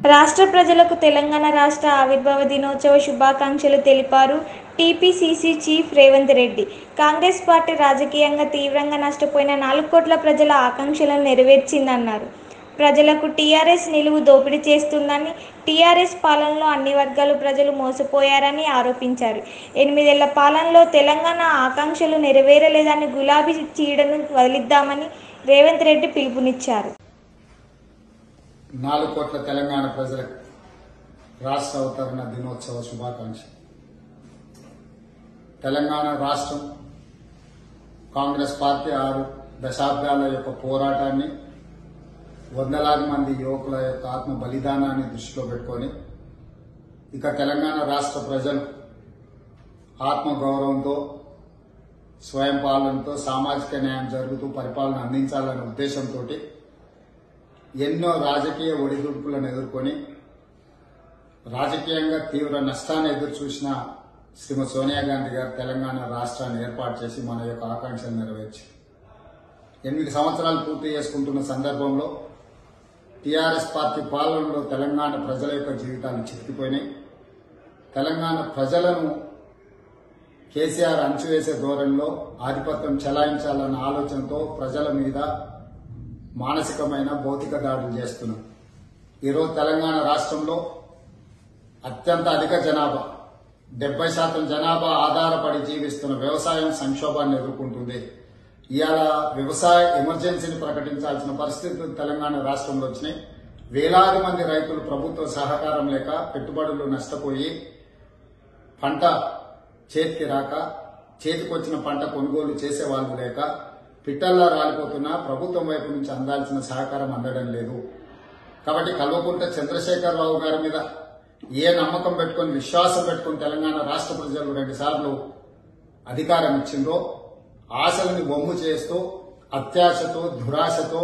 రాష్ట్ర ప్రజలకు తెలంగాణ రాష్ట్ర ఆవిర్భావ దినోత్సవ శుభాకాంక్షలు తెలిపారు TPCC chief Revanth Reddy Congress party రాజకీయంగా తీవ్రంగా నష్టపోయిన నాలుగు కోట్ల ప్రజల ఆకాంక్షలను నెరవేర్చిందన్నారు ప్రజలకు టీఆర్ఎస్ నిలువు దోపిడీ చేస్తుందని టీఆర్ఎస్ పాలనలో అన్ని వర్గాల ప్రజలు మోసపోయారని ఆరోపించారు ఎనిమిదేళ్ల పాలనలో తెలంగాణ ఆకాంక్షలు నెరవేరలేదని గులాబీ చీడను వదిలిద్దామని రేవంత్ రెడ్డి పిలుపునిచ్చారు నాలుగు కోట్ల తెలంగాణ ప్రజలకు రాష్ట్ర అవతరణ దినోత్సవ శుభాకాంక్ష తెలంగాణ రాష్ట్రం కాంగ్రెస్ పార్టీ ఆరు దశాబ్దాల యొక్క పోరాటాన్ని వందలాది మంది యువకుల యొక్క ఆత్మ బలిదానాన్ని దృష్టిలో పెట్టుకొని ఇక తెలంగాణ రాష్ట్ర ప్రజలు ఆత్మగౌరవంతో స్వయం పాలనతో సామాజిక న్యాయం జరుగుతూ పరిపాలన అందించాలనే ఉద్దేశంతో ఎన్నో రాజకీయ ఒడిదుడుకులను ఎదుర్కొని రాజకీయంగా తీవ్ర నష్టాన్ని ఎదురు చూసిన శ్రీమతి సోనియా గాంధీ గారు తెలంగాణ రాష్ట్రాన్ని ఏర్పాటు చేసి మన యొక్క ఆకాంక్షలు నెరవేర్చి ఎనిమిది సంవత్సరాలు పూర్తి చేసుకుంటున్న సందర్భంలో టీఆర్ఎస్ పార్టీ పాలనలో తెలంగాణ ప్రజల యొక్క జీవితాలు చితికిపోయినాయి తెలంగాణ ప్రజలను కేసీఆర్ అంచువేసే ధోరణిలో ఆధిపత్యం చెలాయించాలన్న ఆలోచనతో ప్రజల మీద మానసికమైన భౌతిక దాడులు చేస్తున్నాం ఈరోజు తెలంగాణ రాష్ట్రంలో అత్యంత అధిక జనాభా డెబ్బై శాతం జనాభా ఆధారపడి జీవిస్తున్న వ్యవసాయం సంక్షోభాన్ని ఎదుర్కొంటుంది ఇవాళ వ్యవసాయ ఎమర్జెన్సీని ప్రకటించాల్సిన పరిస్థితులు తెలంగాణ రాష్ట్రంలో వచ్చినాయి వేలాది మంది రైతులు ప్రభుత్వ సహకారం లేక పెట్టుబడులు నష్టపోయి పంట చేతికి రాక చేతికొచ్చిన పంట కొనుగోలు చేసే వాళ్ళు లేక పిట్టల్లా రాలిపోతున్నా ప్రభుత్వం వైపు నుంచి అందాల్సిన సహకారం అందడం లేదు కాబట్టి కల్వకుంట చంద్రశేఖరరావు గారి మీద ఏ నమ్మకం పెట్టుకొని విశ్వాసం పెట్టుకుని తెలంగాణ రాష్ట్ర ప్రజలు రెండుసార్లు అధికారం ఇచ్చిందో ఆశలని బొమ్ము చేస్తూ అత్యాశతో దురాశతో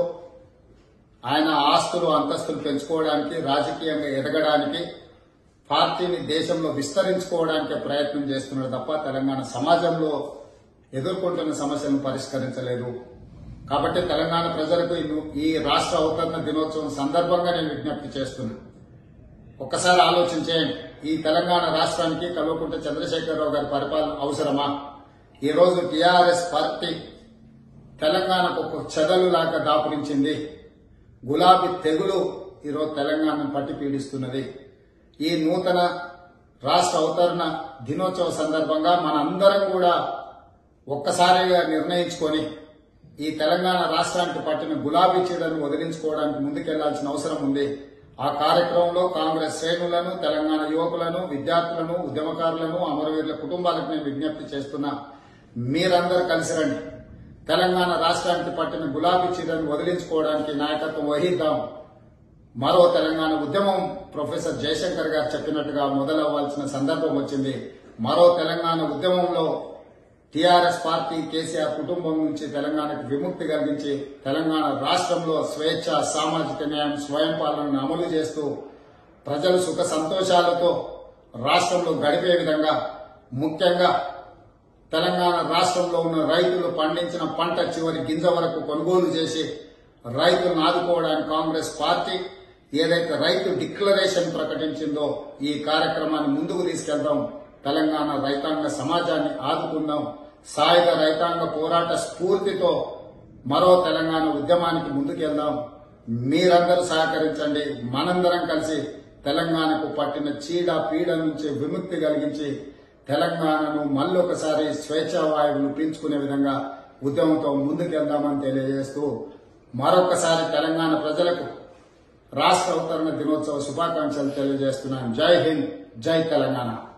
ఆయన ఆస్తులు అంతస్తులు పెంచుకోవడానికి రాజకీయంగా ఎదగడానికి పార్టీని దేశంలో విస్తరించుకోవడానికి ప్రయత్నం చేస్తున్నాడు తప్ప తెలంగాణ సమాజంలో ఎదుర్కొంటున్న సమస్యలను పరిష్కరించలేదు కాబట్టి తెలంగాణ ప్రజలకు ఈ- ఈ రాష్ట్ర అవతరణ దినోత్సవం సందర్భంగా నేను విజ్ఞప్తి చేస్తున్నా ఒక్కసారి ఆలోచన చేయండి ఈ తెలంగాణ రాష్ట్రానికి కల్వకుంట్ల చంద్రశేఖరరావు గారి పరిపాలన అవసరమా ఈ రోజు టీఆర్ఎస్ పార్టీ తెలంగాణకు ఒక చెదలులాగా దాపురించింది గులాబీ తెగులు ఈరోజు తెలంగాణను పట్టి పీడిస్తున్నది ఈ నూతన రాష్ట్ర అవతరణ దినోత్సవ సందర్భంగా మనందరం కూడా ఒక్కసారిగా నిర్ణయించుకొని ఈ తెలంగాణ రాష్ట్రానికి పట్టిన గులాబీ చీడను వదిలించుకోవడానికి ముందుకెళ్లాల్సిన అవసరం ఉంది ఆ కార్యక్రమంలో కాంగ్రెస్ శ్రేణులను తెలంగాణ యువకులను విద్యార్థులను ఉద్యమకారులను అమరవీరుల కుటుంబాలకు నేను విజ్ఞప్తి చేస్తున్నా మీరందరూ కలిసి రండి తెలంగాణ రాష్ట్రానికి పట్టిన గులాబీ చీడను వదిలించుకోవడానికి నాయకత్వం వహిద్దాం మరో తెలంగాణ ఉద్యమం ప్రొఫెసర్ జయశంకర్ గారు చెప్పినట్టుగా మొదలవ్వాల్సిన సందర్భం వచ్చింది మరో తెలంగాణ ఉద్యమంలో టీఆర్ఎస్ పార్టీ కేసీఆర్ కుటుంబం నుంచి తెలంగాణకు విముక్తి కలిగించి తెలంగాణ రాష్ట్రంలో స్వేచ్ఛ సామాజిక న్యాయం స్వయం పాలనను అమలు చేస్తూ ప్రజలు సుఖ సంతోషాలతో రాష్ట్రంలో గడిపే విధంగా ముఖ్యంగా తెలంగాణ రాష్ట్రంలో ఉన్న రైతులు పండించిన పంట చివరి గింజ వరకు కొనుగోలు చేసి రైతులను ఆదుకోవడానికి కాంగ్రెస్ పార్టీ ఏదైతే రైతు డిక్లరేషన్ ప్రకటించిందో ఈ కార్యక్రమాన్ని ముందుకు తీసుకెళ్దాం తెలంగాణ రైతాంగ సమాజాన్ని ఆదుకుందాం సాయుధ రైతాంగ పోరాట స్ఫూర్తితో మరో తెలంగాణ ఉద్యమానికి ముందుకెళ్దాం మీరందరూ సహకరించండి మనందరం కలిసి తెలంగాణకు పట్టిన చీడ పీడ నుంచి విముక్తి కలిగించి తెలంగాణను మళ్ళొకసారి స్వేచ్ఛా వాయువులు పీల్చుకునే విధంగా ఉద్యమంతో ముందుకెళ్దామని తెలియజేస్తూ మరొకసారి తెలంగాణ ప్రజలకు రాష్ట్ర అవతరణ దినోత్సవ శుభాకాంక్షలు తెలియజేస్తున్నాను జై హింద్ జై తెలంగాణ